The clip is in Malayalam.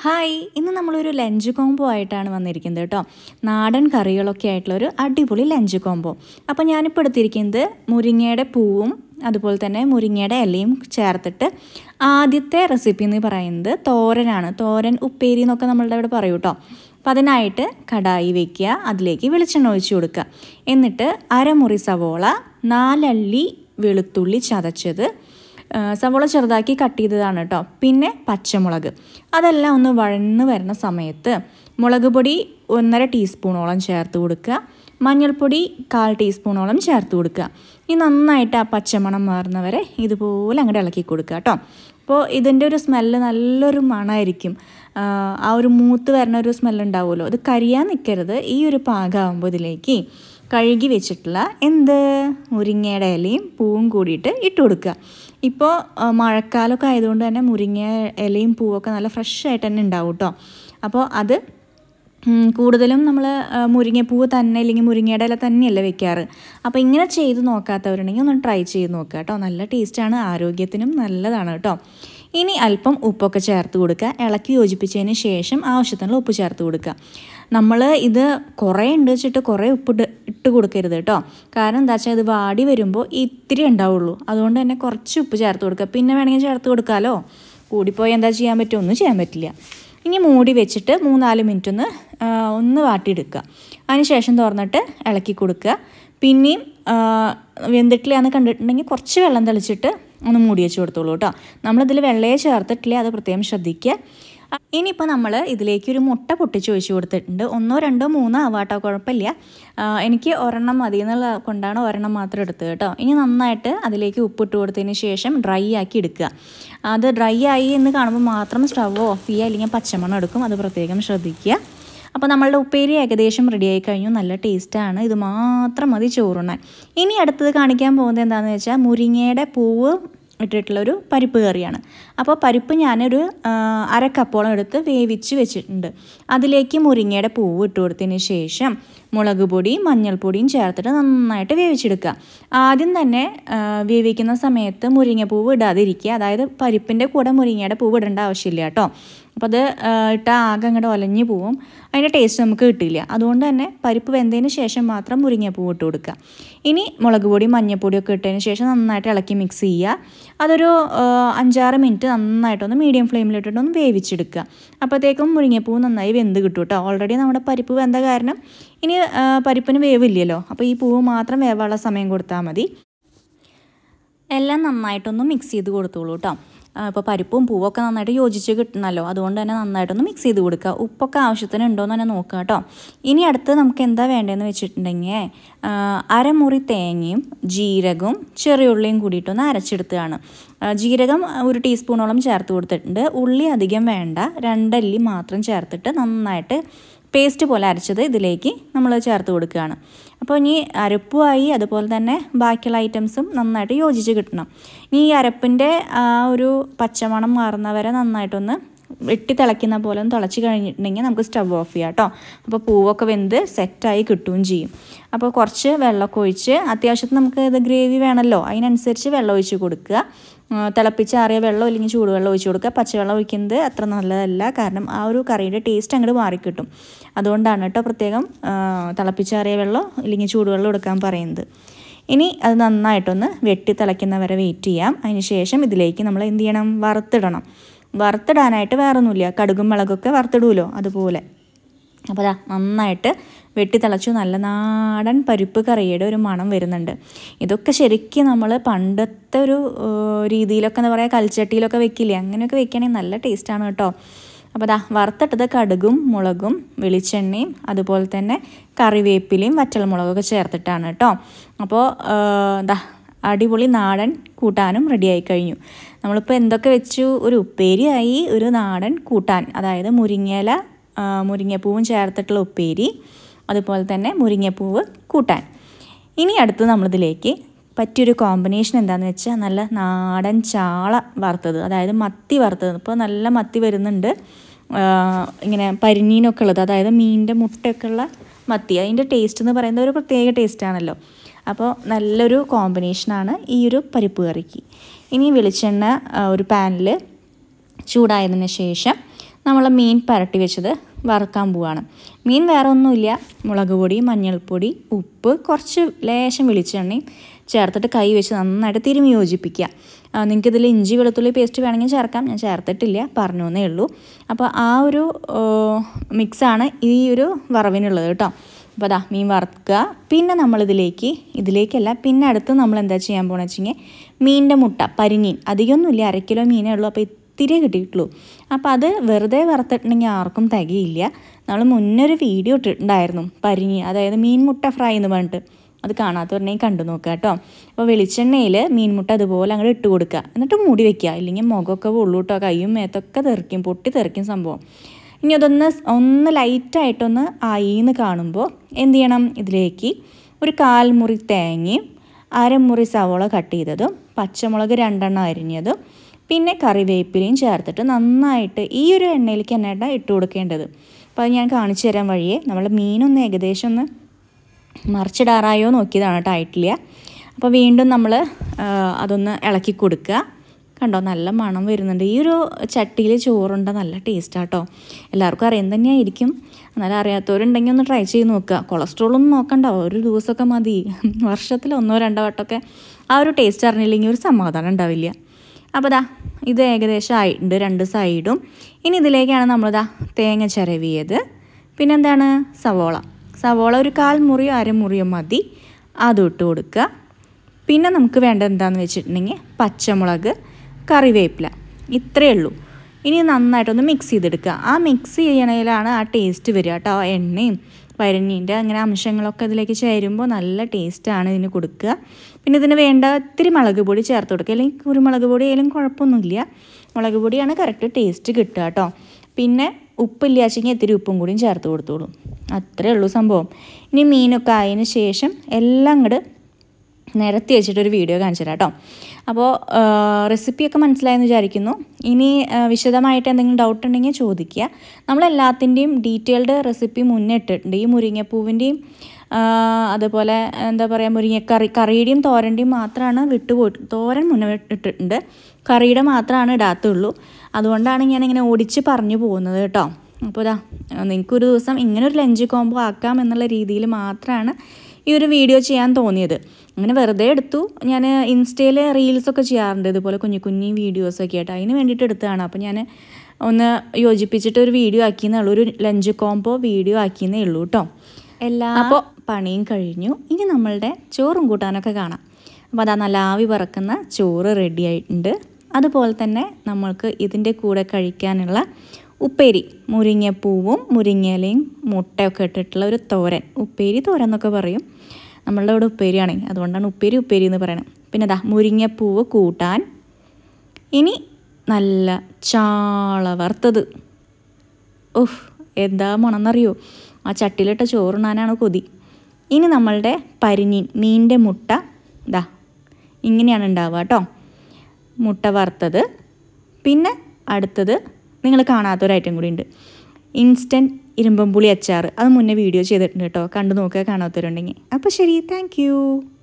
ഹായ് ഇന്ന് നമ്മളൊരു ലഞ്ച് കോംബോ ആയിട്ടാണ് വന്നിരിക്കുന്നത് കേട്ടോ നാടൻ കറികളൊക്കെ ആയിട്ടുള്ളൊരു അടിപൊളി ലഞ്ച് കോംബോ അപ്പോൾ ഞാനിപ്പോൾ എടുത്തിരിക്കുന്നത് മുരിങ്ങയുടെ പൂവും അതുപോലെ തന്നെ മുരിങ്ങയുടെ ഇലയും ചേർത്തിട്ട് ആദ്യത്തെ റെസിപ്പി എന്ന് പറയുന്നത് തോരനാണ് തോരൻ ഉപ്പേരി എന്നൊക്കെ നമ്മളുടെ ഇവിടെ പറയൂ കേട്ടോ അപ്പം അതിനായിട്ട് കടായി വയ്ക്കുക അതിലേക്ക് വെളിച്ചെണ്ണ ഒഴിച്ചു കൊടുക്കുക എന്നിട്ട് അരമുറി സവോള നാലല്ലി വെളുത്തുള്ളി ചതച്ചത് സവോള ചെറുതാക്കി കട്ട് ചെയ്തതാണ് കേട്ടോ പിന്നെ പച്ചമുളക് അതെല്ലാം ഒന്ന് വഴന്ന് വരുന്ന സമയത്ത് മുളക് പൊടി ഒന്നര ടീസ്പൂണോളം ചേർത്ത് കൊടുക്കുക മഞ്ഞൾപ്പൊടി കാൽ ടീസ്പൂണോളം ചേർത്ത് കൊടുക്കുക ഈ നന്നായിട്ട് ആ പച്ചമണം മാറുന്നവരെ ഇതുപോലെ അങ്ങോട്ട് ഇളക്കി കൊടുക്കുക കേട്ടോ അപ്പോൾ ഇതിൻ്റെ ഒരു സ്മെല്ല് നല്ലൊരു മണമായിരിക്കും ആ ഒരു മൂത്ത് വരുന്ന ഒരു സ്മെല്ല് ഉണ്ടാവുമല്ലോ അത് കരിയാൻ നിൽക്കരുത് ഈ ഒരു പാകമാകുമ്പോൾ ഇതിലേക്ക് കഴുകി വെച്ചിട്ടുള്ള എന്ത് മുരിങ്ങയുടെ ഇലയും പൂവും കൂടിയിട്ട് ഇട്ട് കൊടുക്കുക ഇപ്പോൾ മഴക്കാലമൊക്കെ ആയതുകൊണ്ട് തന്നെ മുരിങ്ങ ഇലയും പൂവൊക്കെ നല്ല ഫ്രഷ് ആയിട്ട് തന്നെ ഉണ്ടാവും കേട്ടോ അപ്പോൾ അത് കൂടുതലും നമ്മൾ മുരിങ്ങപ്പൂവ് തന്നെ അല്ലെങ്കിൽ മുരിങ്ങയുടെ ഇല തന്നെയല്ല വെക്കാറ് അപ്പോൾ ഇങ്ങനെ ചെയ്ത് നോക്കാത്തവരുണ്ടെങ്കിൽ ഒന്ന് ട്രൈ ചെയ്ത് നോക്കുക കേട്ടോ നല്ല ടേസ്റ്റാണ് ആരോഗ്യത്തിനും നല്ലതാണ് കേട്ടോ ഇനി അല്പം ഉപ്പൊക്കെ ചേർത്ത് കൊടുക്കുക ഇളക്കി യോജിപ്പിച്ചതിന് ശേഷം ആവശ്യത്തിനുള്ള ഉപ്പ് ചേർത്ത് കൊടുക്കുക നമ്മൾ ഇത് കുറേ ഉണ്ട് വെച്ചിട്ട് കുറേ ഉപ്പിട്ട് ഇട്ട് കൊടുക്കരുത് കേട്ടോ കാരണം എന്താ വെച്ചാൽ ഇത് വാടി വരുമ്പോൾ ഇത്തിരി ഉണ്ടാവുള്ളൂ അതുകൊണ്ട് തന്നെ കുറച്ച് ഉപ്പ് ചേർത്ത് കൊടുക്കുക പിന്നെ വേണമെങ്കിൽ ചേർത്ത് കൊടുക്കാമല്ലോ കൂടിപ്പോയി എന്താ ചെയ്യാൻ പറ്റും ഒന്നും ചെയ്യാൻ പറ്റില്ല ഇനി മൂടി വെച്ചിട്ട് മൂന്നാല് മിനിറ്റ് ഒന്ന് ഒന്ന് വാട്ടിയെടുക്കുക അതിനുശേഷം തുറന്നിട്ട് ഇളക്കി കൊടുക്കുക പിന്നെയും വെന്തിട്ടില്ലാന്ന് കണ്ടിട്ടുണ്ടെങ്കിൽ കുറച്ച് വെള്ളം തെളിച്ചിട്ട് ഒന്ന് മൂടി വെച്ച് കൊടുത്തോളൂ കേട്ടോ നമ്മളിതിൽ വെള്ളയെ ചേർത്തിട്ടില്ല അത് പ്രത്യേകം ശ്രദ്ധിക്കുക ഇനിയിപ്പോൾ നമ്മൾ ഇതിലേക്ക് ഒരു മുട്ട പൊട്ടിച്ച് ഒഴിച്ച് കൊടുത്തിട്ടുണ്ട് ഒന്നോ രണ്ടോ മൂന്നോ ആവാട്ടോ കുഴപ്പമില്ല എനിക്ക് ഒരെണ്ണം മതി എന്നുള്ള കൊണ്ടാണ് ഒരെണ്ണം മാത്രം എടുത്തത് കേട്ടോ ഇനി നന്നായിട്ട് അതിലേക്ക് ഉപ്പിട്ട് കൊടുത്തതിന് ശേഷം ഡ്രൈ ആക്കി എടുക്കുക അത് ഡ്രൈ ആയി എന്ന് കാണുമ്പോൾ മാത്രം സ്റ്റവ് ഓഫ് ചെയ്യുക അല്ലെങ്കിൽ പച്ചമണം എടുക്കും അത് പ്രത്യേകം ശ്രദ്ധിക്കുക അപ്പോൾ നമ്മളുടെ ഉപ്പേരി ഏകദേശം റെഡി ആയി കഴിഞ്ഞു നല്ല ടേസ്റ്റാണ് ഇത് മാത്രം മതി ചോറുണ്ണാൻ ഇനി അടുത്തത് കാണിക്കാൻ പോകുന്നത് എന്താണെന്ന് വെച്ചാൽ മുരിങ്ങയുടെ പൂവ് ഇട്ടിട്ടുള്ളൊരു പരിപ്പ് കറിയാണ് അപ്പോൾ പരിപ്പ് ഞാനൊരു അര കപ്പോളം എടുത്ത് വേവിച്ച് വെച്ചിട്ടുണ്ട് അതിലേക്ക് മുരിങ്ങയുടെ പൂവ് ഇട്ട് കൊടുത്തതിന് ശേഷം മുളക് പൊടിയും മഞ്ഞൾപ്പൊടിയും ചേർത്തിട്ട് നന്നായിട്ട് വേവിച്ചെടുക്കുക ആദ്യം തന്നെ വേവിക്കുന്ന സമയത്ത് മുരിങ്ങപ്പൂവ് ഇടാതിരിക്കുക അതായത് പരിപ്പിൻ്റെ കൂടെ മുരിങ്ങയുടെ പൂവ് ഇടേണ്ട ആവശ്യമില്ല കേട്ടോ അപ്പോൾ അത് ഇട്ടാൽ ആകെ അങ്ങോട്ട് ഒലഞ്ഞു പോവും അതിൻ്റെ ടേസ്റ്റ് നമുക്ക് കിട്ടില്ല അതുകൊണ്ട് തന്നെ പരിപ്പ് വെന്തതിന് ശേഷം മാത്രം മുരിങ്ങപ്പൂവ് ഇട്ട് കൊടുക്കുക ഇനി മുളക് പൊടി മഞ്ഞൾപ്പൊടി ഒക്കെ ഇട്ടതിന് ശേഷം നന്നായിട്ട് ഇളക്കി മിക്സ് ചെയ്യുക അതൊരു അഞ്ചാറ് മിനിറ്റ് നന്നായിട്ടൊന്ന് മീഡിയം ഫ്ലെയിമിലിട്ടിട്ട് ഒന്ന് വേവിച്ചെടുക്കുക അപ്പോഴത്തേക്കും മുരിങ്ങപ്പൂവ് നന്നായി വെന്ത് കിട്ടും കേട്ടോ ഓൾറെഡി നമ്മുടെ പരിപ്പ് വെന്ത കാരണം ഇനി പരിപ്പിന് വേവില്ലല്ലോ അപ്പോൾ ഈ പൂവ് മാത്രം വേവാനുള്ള സമയം കൊടുത്താൽ മതി എല്ലാം നന്നായിട്ടൊന്ന് മിക്സ് ചെയ്ത് കൊടുത്തോളൂ കേട്ടോ ഇപ്പോൾ പരിപ്പും പൂവൊക്കെ നന്നായിട്ട് യോജിച്ച് കിട്ടണമല്ലോ അതുകൊണ്ട് തന്നെ നന്നായിട്ടൊന്ന് മിക്സ് ചെയ്ത് കൊടുക്കുക ഉപ്പൊക്കെ ആവശ്യത്തിന് ഉണ്ടോയെന്ന് തന്നെ നോക്കുക കേട്ടോ ഇനി അടുത്ത് നമുക്ക് എന്താ വേണ്ടതെന്ന് വെച്ചിട്ടുണ്ടെങ്കിൽ അരമുറി തേങ്ങയും ജീരകവും ചെറിയുള്ളിയും കൂടിയിട്ടൊന്ന് അരച്ചെടുത്തതാണ് ജീരകം ഒരു ടീസ്പൂണോളം ചേർത്ത് കൊടുത്തിട്ടുണ്ട് ഉള്ളി അധികം വേണ്ട രണ്ടല്ലി മാത്രം ചേർത്തിട്ട് നന്നായിട്ട് പേസ്റ്റ് പോലെ അരച്ചത് ഇതിലേക്ക് നമ്മൾ ചേർത്ത് കൊടുക്കുകയാണ് അപ്പോൾ ഇനി അരപ്പുമായി അതുപോലെ തന്നെ ബാക്കിയുള്ള ഐറ്റംസും നന്നായിട്ട് യോജിച്ച് കിട്ടണം ഇനി ഈ അരപ്പിൻ്റെ ആ ഒരു പച്ചമണം മാറുന്നവരെ നന്നായിട്ടൊന്ന് വെട്ടി തിളയ്ക്കുന്ന പോലെ ഒന്ന് തിളച്ച് കഴിഞ്ഞിട്ടുണ്ടെങ്കിൽ നമുക്ക് സ്റ്റവ് ഓഫ് ചെയ്യാം കേട്ടോ അപ്പോൾ പൂവൊക്കെ വെന്ത് സെറ്റായി കിട്ടുകയും ചെയ്യും അപ്പോൾ കുറച്ച് വെള്ളമൊക്കെ ഒഴിച്ച് അത്യാവശ്യത്തിന് നമുക്ക് ഇത് ഗ്രേവി വേണമല്ലോ അതിനനുസരിച്ച് വെള്ളം ഒഴിച്ച് കൊടുക്കുക തിളപ്പിച്ചാറിയ വെള്ളം അല്ലെങ്കിൽ ചൂടുവെള്ളം ഒഴിച്ച് കൊടുക്കുക പച്ചവെള്ളം ഒഴിക്കുന്നത് അത്ര നല്ലതല്ല കാരണം ആ ഒരു കറിയുടെ ടേസ്റ്റ് അങ്ങോട്ട് മാറിക്കിട്ടും അതുകൊണ്ടാണ് കേട്ടോ പ്രത്യേകം തിളപ്പിച്ചാറിയ വെള്ളം അല്ലെങ്കിൽ ചൂടുവെള്ളം എടുക്കാൻ പറയുന്നത് ഇനി അത് നന്നായിട്ടൊന്ന് വെട്ടി തിളയ്ക്കുന്നവരെ വെയിറ്റ് ചെയ്യാം അതിന് ശേഷം ഇതിലേക്ക് നമ്മൾ എന്ത് ചെയ്യണം വറുത്തിടണം വറുത്തിടാനായിട്ട് വേറൊന്നുമില്ല കടുകും മുളകൊക്കെ വറുത്തിടുമല്ലോ അതുപോലെ അപ്പോൾ അതാ നന്നായിട്ട് വെട്ടി തിളച്ചു നല്ല നാടൻ പരിപ്പ് കറിയുടെ ഒരു മണം വരുന്നുണ്ട് ഇതൊക്കെ ശരിക്കും നമ്മൾ പണ്ടത്തെ ഒരു രീതിയിലൊക്കെ എന്താ പറയുക കൽച്ചട്ടിയിലൊക്കെ വെക്കില്ലേ അങ്ങനെയൊക്കെ വെക്കുകയാണെങ്കിൽ നല്ല ടേസ്റ്റാണ് കേട്ടോ അപ്പോൾ അതാ വറുത്തിട്ടത് കടുകും മുളകും വെളിച്ചെണ്ണയും അതുപോലെ തന്നെ കറിവേപ്പിലയും വറ്റൽമുളകൊക്കെ ചേർത്തിട്ടാണ് കേട്ടോ അപ്പോൾ എന്താ അടിപൊളി നാടൻ കൂട്ടാനും റെഡിയായി കഴിഞ്ഞു നമ്മളിപ്പോൾ എന്തൊക്കെ വെച്ചു ഒരു ഉപ്പേരിയായി ഒരു നാടൻ കൂട്ടാൻ അതായത് മുരിങ്ങയില മുരിങ്ങപ്പൂവും ചേർത്തിട്ടുള്ള ഉപ്പേരി അതുപോലെ തന്നെ മുരിങ്ങപ്പൂവ് കൂട്ടാൻ ഇനി അടുത്ത് നമ്മളിതിലേക്ക് പറ്റിയൊരു കോമ്പിനേഷൻ എന്താണെന്ന് വെച്ചാൽ നല്ല നാടൻ ചാള വറുത്തത് അതായത് മത്തി വറുത്തത് ഇപ്പോൾ നല്ല മത്തി വരുന്നുണ്ട് ഇങ്ങനെ പരിഞ്ഞീനൊക്കെ ഉള്ളത് അതായത് മീനിൻ്റെ മുട്ടയൊക്കെ ഉള്ള മത്തി അതിൻ്റെ ടേസ്റ്റ് എന്ന് പറയുന്നത് ഒരു പ്രത്യേക ടേസ്റ്റാണല്ലോ അപ്പോൾ നല്ലൊരു കോമ്പിനേഷനാണ് ഈ ഒരു പരിപ്പ് കറിക്ക് ഇനി വെളിച്ചെണ്ണ ഒരു പാനിൽ ചൂടായതിന് ശേഷം നമ്മൾ മീൻ പരട്ടി വെച്ചത് വറുക്കാൻ പോവാണ് മീൻ വേറെ ഒന്നുമില്ല മുളക് പൊടി മഞ്ഞൾപ്പൊടി ഉപ്പ് കുറച്ച് ലേശം വെളിച്ചെണ്ണയും ചേർത്തിട്ട് കൈ വെച്ച് നന്നായിട്ട് തിരുമ്മി യോജിപ്പിക്കുക നിങ്ങൾക്ക് ഇതിൽ ഇഞ്ചി വെളുത്തുള്ളി പേസ്റ്റ് വേണമെങ്കിൽ ചേർക്കാം ഞാൻ ചേർത്തിട്ടില്ല പറഞ്ഞു എന്നേ ഉള്ളൂ അപ്പോൾ ആ ഒരു മിക്സാണ് ഈ ഒരു വറവിനുള്ളത് കേട്ടോ അപ്പോൾ അതാ മീൻ വറുക്കുക പിന്നെ നമ്മളിതിലേക്ക് ഇതിലേക്കല്ല പിന്നെ അടുത്ത് നമ്മൾ എന്താ ചെയ്യാൻ പോകണമെന്ന് വെച്ചെങ്കിൽ മീനിൻ്റെ മുട്ട പരിഞ്ഞീൻ അധികമൊന്നുമില്ല അര കിലോ മീനേ ഉള്ളൂ അപ്പോൾ ഇത്തിരി കിട്ടിയിട്ടുള്ളൂ അപ്പോൾ അത് വെറുതെ വറുത്തിട്ടുണ്ടെങ്കിൽ ആർക്കും തികയില്ല നമ്മൾ മുന്നൊരു വീഡിയോ ഇട്ടിട്ടുണ്ടായിരുന്നു പരിഞ്ഞി അതായത് മീൻ മുട്ട ഫ്രൈ എന്ന് പറഞ്ഞിട്ട് അത് കാണാത്തവരുണ്ടെങ്കിൽ കണ്ടു നോക്കുക കേട്ടോ അപ്പോൾ വെളിച്ചെണ്ണയിൽ മീൻമുട്ട അതുപോലെ അങ്ങോട്ട് ഇട്ട് കൊടുക്കുക എന്നിട്ട് മൂടി വെക്കുക ഇല്ലെങ്കിൽ മുഖമൊക്കെ പൊള്ളൂട്ടോ കയ്യും മേത്തൊക്കെ തെറിക്കും പൊട്ടി തെറിക്കും സംഭവം ഇനി അതൊന്ന് ഒന്ന് ലൈറ്റായിട്ടൊന്ന് ആയിന്ന് കാണുമ്പോൾ എന്ത് ചെയ്യണം ഇതിലേക്ക് ഒരു കാൽമുറി തേങ്ങയും അരമുറി സവോള കട്ട് ചെയ്തതും പച്ചമുളക് രണ്ടെണ്ണം അരിഞ്ഞതും പിന്നെ കറിവേപ്പിലയും ചേർത്തിട്ട് നന്നായിട്ട് ഈ ഒരു എണ്ണയിലേക്ക് തന്നെ ഇട്ട് കൊടുക്കേണ്ടത് അപ്പോൾ അത് ഞാൻ കാണിച്ചു തരാൻ വഴിയേ നമ്മൾ മീനൊന്ന് ഏകദേശം ഒന്ന് മറിച്ചിടാറായോ നോക്കിയതാണ് കേട്ടോ ആയിട്ടില്ല അപ്പോൾ വീണ്ടും നമ്മൾ അതൊന്ന് ഇളക്കി കൊടുക്കുക കണ്ടോ നല്ല മണം വരുന്നുണ്ട് ഈ ഒരു ചട്ടിയിൽ ചോറുണ്ട നല്ല ടേസ്റ്റാട്ടോ എല്ലാവർക്കും അറിയാൻ തന്നെയായിരിക്കും എന്നാലും അറിയാത്തവരുണ്ടെങ്കിൽ ഒന്ന് ട്രൈ ചെയ്ത് നോക്കുക കൊളസ്ട്രോളൊന്നും നോക്കണ്ട ഒരു ദിവസമൊക്കെ മതി വർഷത്തിൽ ഒന്നോ രണ്ടോ വട്ടമൊക്കെ ആ ഒരു ടേസ്റ്റ് അറിഞ്ഞില്ലെങ്കിൽ ഒരു സമാധാനം ഉണ്ടാവില്ല അപ്പോൾ ദാ ഇത് ഏകദേശം ആയിട്ടുണ്ട് രണ്ട് സൈഡും ഇനി ഇതിലേക്കാണ് നമ്മളിതാ തേങ്ങ ചിരവിയത് പിന്നെന്താണ് സവോള സവോള ഒരു കാൽ മുറിയോ അരമുറിയോ മതി അതും ഇട്ട് കൊടുക്കുക പിന്നെ നമുക്ക് വേണ്ട എന്താണെന്ന് വെച്ചിട്ടുണ്ടെങ്കിൽ പച്ചമുളക് കറിവേപ്പില ഇത്രയേ ഉള്ളൂ ഇനി നന്നായിട്ടൊന്ന് മിക്സ് ചെയ്തെടുക്കുക ആ മിക്സ് ചെയ്യണതിലാണ് ആ ടേസ്റ്റ് വരിക കേട്ടോ ആ എണ്ണയും വരഞ്ഞീൻ്റെ അങ്ങനെ അംശങ്ങളൊക്കെ ഇതിലേക്ക് ചേരുമ്പോൾ നല്ല ടേസ്റ്റാണ് ഇതിന് കൊടുക്കുക പിന്നെ ഇതിന് വേണ്ട ഇത്തിരി മുളക് പൊടി ചേർത്ത് കൊടുക്കുക അല്ലെങ്കിൽ കുരുമുളക് പൊടി ആയാലും കുഴപ്പമൊന്നുമില്ല മുളക് പൊടിയാണ് കറക്റ്റ് ടേസ്റ്റ് കിട്ടുക കേട്ടോ പിന്നെ ഉപ്പില്ലാച്ചെങ്കിൽ ഇത്തിരി ഉപ്പും കൂടിയും ചേർത്ത് കൊടുത്തോളൂ അത്രേ ഉള്ളൂ സംഭവം ഇനി മീനൊക്കെ ആയതിന് ശേഷം എല്ലാം അങ്ങോട്ട് നിരത്തി വെച്ചിട്ടൊരു വീഡിയോ കാണിച്ചു തരാം കേട്ടോ അപ്പോൾ റെസിപ്പിയൊക്കെ മനസ്സിലായെന്ന് വിചാരിക്കുന്നു ഇനി വിശദമായിട്ട് എന്തെങ്കിലും ഡൗട്ട് ഉണ്ടെങ്കിൽ ചോദിക്കുക നമ്മളെല്ലാത്തിൻ്റെയും ഡീറ്റെയിൽഡ് റെസിപ്പി മുന്നേ ഇട്ടിട്ടുണ്ട് ഈ മുരിങ്ങപ്പൂവിൻ്റെയും അതുപോലെ എന്താ പറയുക മുരിങ്ങക്കറി കറിയുടെയും തോരൻ്റെയും മാത്രമാണ് വിട്ടുപോയിട്ട് തോരൻ മുന്നേ ഇട്ടിട്ടുണ്ട് കറിയുടെ മാത്രമാണ് ഇടാത്തുള്ളൂ അതുകൊണ്ടാണ് ഞാനിങ്ങനെ ഓടിച്ച് പറഞ്ഞു പോകുന്നത് കേട്ടോ അപ്പോൾ ഇതാ നിങ്ങൾക്കൊരു ദിവസം ഇങ്ങനെ ഒരു ലഞ്ച് കോംബോ ആക്കാം എന്നുള്ള രീതിയിൽ മാത്രമാണ് ഈ ഒരു വീഡിയോ ചെയ്യാൻ തോന്നിയത് അങ്ങനെ വെറുതെ എടുത്തു ഞാൻ ഇൻസ്റ്റയിൽ റീൽസൊക്കെ ചെയ്യാറുണ്ട് ഇതുപോലെ കുഞ്ഞു കുഞ്ഞി വീഡിയോസൊക്കെ ആയിട്ട് അതിന് വേണ്ടിയിട്ട് എടുത്തതാണ് അപ്പോൾ ഞാൻ ഒന്ന് യോജിപ്പിച്ചിട്ട് ഒരു വീഡിയോ ആക്കിയെന്നേ ഉള്ളൂ ഒരു ലഞ്ച് കോംബോ വീഡിയോ ആക്കിയെന്നേ ഉള്ളൂ കേട്ടോ എല്ലാ അപ്പോൾ പണിയും കഴിഞ്ഞു ഇനി നമ്മളുടെ ചോറും കൂട്ടാനൊക്കെ കാണാം അപ്പോൾ അതാ നല്ല ആവി പറക്കുന്ന ചോറ് റെഡി ആയിട്ടുണ്ട് അതുപോലെ തന്നെ നമ്മൾക്ക് ഇതിൻ്റെ കൂടെ കഴിക്കാനുള്ള ഉപ്പേരി മുരിങ്ങപ്പൂവും മുരിങ്ങയിലയും മുട്ടയൊക്കെ ഇട്ടിട്ടുള്ള ഒരു തോരൻ ഉപ്പേരി തോരൻ എന്നൊക്കെ പറയും നമ്മളുടെ ഇവിടെ ഉപ്പേരിയാണ് അതുകൊണ്ടാണ് ഉപ്പേരി ഉപ്പേരി എന്ന് പറയുന്നത് പിന്നെ അതാ മുരിങ്ങപ്പൂവ് കൂട്ടാൻ ഇനി നല്ല ചാള വറുത്തത് ഓഹ് എന്താ മണമെന്നറിയോ ആ ചട്ടിയിലിട്ട ചോറുണ്ണാനാണ് കൊതി ഇനി നമ്മളുടെ പരിഞ്ഞീൻ മീനിൻ്റെ മുട്ട ഇതാ ഇങ്ങനെയാണ് ഉണ്ടാവുക കേട്ടോ മുട്ട വറുത്തത് പിന്നെ അടുത്തത് നിങ്ങൾ കാണാത്തൊരു ഐറ്റം കൂടി ഉണ്ട് ഇൻസ്റ്റൻറ്റ് ഇരുമ്പമ്പുളി അച്ചാർ അത് മുന്നേ വീഡിയോ ചെയ്തിട്ടുണ്ട് കേട്ടോ കണ്ടു നോക്കുക കാണാത്തവരുണ്ടെങ്കിൽ അപ്പോൾ ശരി താങ്ക്